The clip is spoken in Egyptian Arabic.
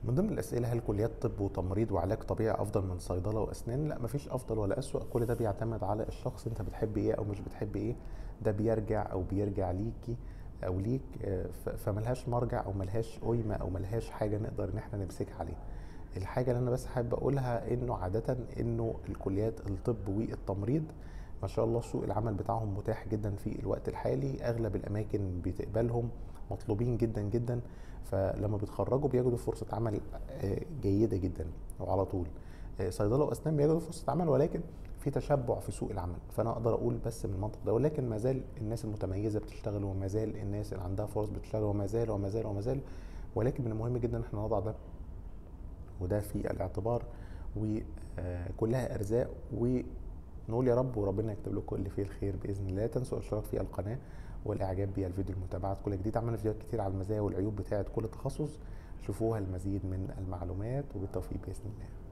من ضمن الاسئله هل كليات طب وتمريض وعلاج طبيعي افضل من صيدله واسنان لا مفيش افضل ولا اسوا كل ده بيعتمد على الشخص انت بتحب ايه او مش بتحب ايه ده بيرجع او بيرجع ليكي او ليك آه، ف- فملهاش مرجع او ملهاش قيمه او ملهاش حاجه نقدر ان احنا نمسكها عليها الحاجه اللي انا بس حابب اقولها انه عاده انه الكليات الطب والتمريض ما شاء الله سوق العمل بتاعهم متاح جدا في الوقت الحالي اغلب الاماكن بتقبلهم مطلوبين جدا جدا فلما بيتخرجوا بيجدوا فرصه عمل آه، جيده جدا وعلى طول آه، صيدله واسنان بيجدوا فرصه عمل ولكن في تشبع في سوق العمل فانا اقدر اقول بس من المنطق ده ولكن ما زال الناس المتميزه بتشتغل وما زال الناس اللي عندها فرص بتشتغل وما زال وما زال وما زال ولكن من المهم جدا ان احنا نضع ده وده في الاعتبار وكلها ارزاق ونقول يا رب وربنا يكتب لكم اللي فيه الخير باذن الله لا تنسوا الاشتراك في القناه والاعجاب بالفيديو المتابعه كل جديد عملنا فيديوهات كتير على المزايا والعيوب بتاعه كل تخصص شوفوها المزيد من المعلومات وبالتوفيق باذن الله